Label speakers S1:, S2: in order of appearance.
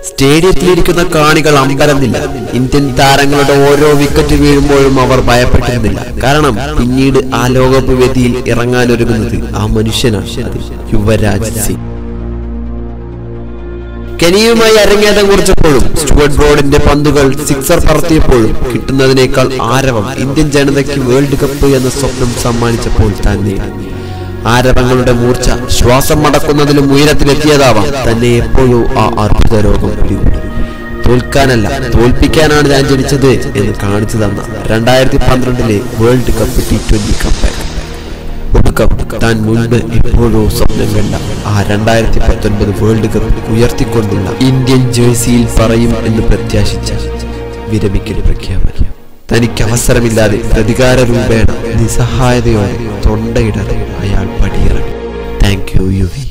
S1: സ്റ്റേഡിയത്തിലിരിക്കുന്ന കാണികൾ അമ്പരന്നില്ല ഇന്ത്യൻ താരങ്ങളുടെ ഓരോ വിക്കറ്റ് വീഴുമ്പോഴും അവർ ഭയപ്പെട്ടിരുന്നില്ല കാരണം പിന്നീട് ആ ലോകകപ്പ് വേദിയിൽ ഇറങ്ങാനൊരുങ്ങുന്നത് ആ മനുഷ്യനാണ് അത് യുവരാജ് സിംഗ് കെനിയുമായി അരങ്ങേറ്റം കുറിച്ചപ്പോഴും സ്റ്റുവർട്ട് ബ്രോഡിന്റെ പന്തുകൾ സിക്സർ പറത്തിയപ്പോഴും കിട്ടുന്നതിനേക്കാൾ ആരവം ഇന്ത്യൻ ജനതയ്ക്ക് വേൾഡ് കപ്പ് എന്ന സ്വപ്നം സമ്മാനിച്ചപ്പോൾ തന്നെ ആരവങ്ങളുടെ മൂർച്ച ശ്വാസം മടക്കുന്നതിലും ഉയരത്തിലെത്തിയതാവാം തന്നെ എപ്പോഴും ആ അർബുദ രോഗം പിടികൂടി തോൽക്കാനല്ല തോൽപ്പിക്കാനാണ് ഞാൻ ജനിച്ചത് എന്ന് കാണിച്ചു തന്ന രണ്ടായിരത്തി പന്ത്രണ്ടിലെ വേൾഡ് കപ്പ് ടി ട്വന്റി കപ്പാക്ക് ഒടുക്കം താൻ മുൻപ് എപ്പോഴോ സ്വപ്നം കണ്ട ആ രണ്ടായിരത്തി പത്തൊൻപത് വേൾഡ് കപ്പ് ഉയർത്തിക്കൊണ്ടുള്ള ഇന്ത്യൻ ജേഴ്സിയിൽ പറയും എന്ന് പ്രത്യാശിച്ച വിരമിക്കൽ പ്രഖ്യാപനം തനിക്ക് അവസരമില്ലാതെ പ്രതികാര രൂപേണ നിസ്സഹായതയോടെ തൊണ്ടയിടാതെ അയാൾ പടിയിറങ്ങി താങ്ക് യു യു വി